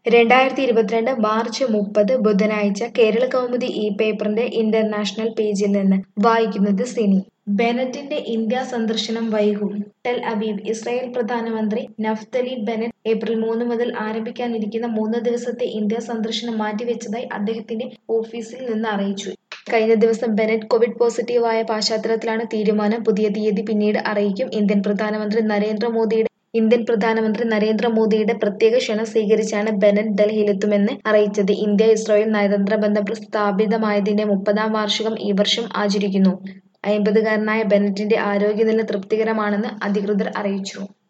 രണ്ടായിരത്തി ഇരുപത്തിരണ്ട് മാർച്ച് മുപ്പത് ബുധനാഴ്ച കേരള കൗമുദി ഈ പേപ്പറിന്റെ ഇന്റർനാഷണൽ പേജിൽ നിന്ന് വായിക്കുന്നത് സിനി ബെനറ്റിന്റെ ഇന്ത്യ സന്ദർശനം വൈകും ടെൽ അവീവ് ഇസ്രായേൽ പ്രധാനമന്ത്രി നഫ്തലി ബെനറ്റ് ഏപ്രിൽ മൂന്ന് മുതൽ ആരംഭിക്കാനിരിക്കുന്ന മൂന്ന് ദിവസത്തെ ഇന്ത്യ സന്ദർശനം മാറ്റിവെച്ചതായി അദ്ദേഹത്തിന്റെ ഓഫീസിൽ നിന്ന് അറിയിച്ചു കഴിഞ്ഞ ദിവസം ബെനറ്റ് കോവിഡ് പോസിറ്റീവായ പശ്ചാത്തലത്തിലാണ് തീരുമാനം പുതിയ തീയതി പിന്നീട് അറിയിക്കും ഇന്ത്യൻ പ്രധാനമന്ത്രി നരേന്ദ്രമോദിയുടെ ഇന്ത്യൻ പ്രധാനമന്ത്രി നരേന്ദ്രമോദിയുടെ പ്രത്യേക ക്ഷണം സ്വീകരിച്ചാണ് ബെനറ്റ് ഡൽഹിയിലെത്തുമെന്ന് അറിയിച്ചത് ഇന്ത്യ ഇസ്രായേൽ നയതന്ത്ര ബന്ധം സ്ഥാപിതമായതിന്റെ മുപ്പതാം വാർഷികം ഈ വർഷം ആചരിക്കുന്നു അമ്പതുകാരനായ ബെനറ്റിന്റെ ആരോഗ്യനില തൃപ്തികരമാണെന്ന് അധികൃതർ അറിയിച്ചു